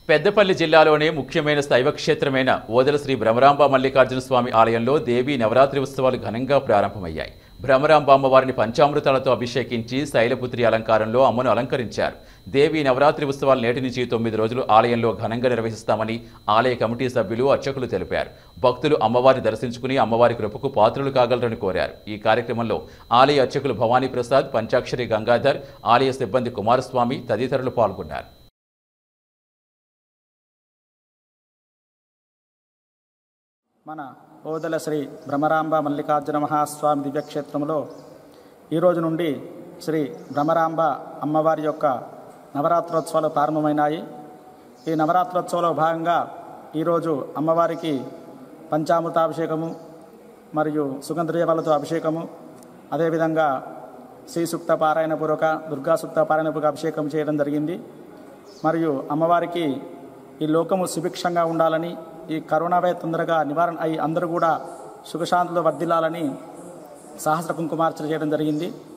పెద్దపల్లి జిల్లాలోనే ముఖ్యమైన శైవ క్షేత్రమైన ఓదల శ్రీ భ్రమరాంబ మల్లికార్జున స్వామి ఆలయంలో దేవీ నవరాత్రి ఉత్సవాలు ఘనంగా ప్రారంభమయ్యాయి భ్రమరాంబ అమ్మవారిని పంచామృతాలతో అభిషేకించి శైలపుత్రి అలంకారంలో అమ్మను అలంకరించారు దేవీ నవరాత్రి ఉత్సవాలు నేటి నుంచి తొమ్మిది రోజులు ఆలయంలో ఘనంగా నిర్వహిస్తామని ఆలయ కమిటీ సభ్యులు అర్చకులు తెలిపారు భక్తులు అమ్మవారిని దర్శించుకుని అమ్మవారి కృపకు పాత్రలు కాగలరని కోరారు ఈ కార్యక్రమంలో ఆలయ అర్చకులు భవానీ ప్రసాద్ పంచాక్షరి గంగాధర్ ఆలయ సిబ్బంది కుమారస్వామి తదితరులు పాల్గొన్నారు మన ఓదల శ్రీ భ్రమరాంబ మల్లికార్జున మహాస్వామి దివ్యక్షేత్రంలో ఈరోజు నుండి శ్రీ భ్రమరాంబ అమ్మవారి యొక్క నవరాత్రోత్సవాలు ప్రారంభమైనాయి ఈ నవరాత్రోత్సవంలో భాగంగా ఈరోజు అమ్మవారికి పంచామృతాభిషేకము మరియు సుగంధద్రవ్యాలతో అభిషేకము అదేవిధంగా శ్రీ సూక్త పారాయణపూర్వక దుర్గా సూక్త పారాయణపూర్వక అభిషేకం చేయడం జరిగింది మరియు అమ్మవారికి ఈ లోకము సుభిక్షంగా ఉండాలని ఈ కరోనా వ్యాధి తొందరగా నివారణ అయి అందరూ కూడా సుఖశాంతిలో వర్ధిల్లాలని సహస్ర కుంకుమార్చన చేయడం జరిగింది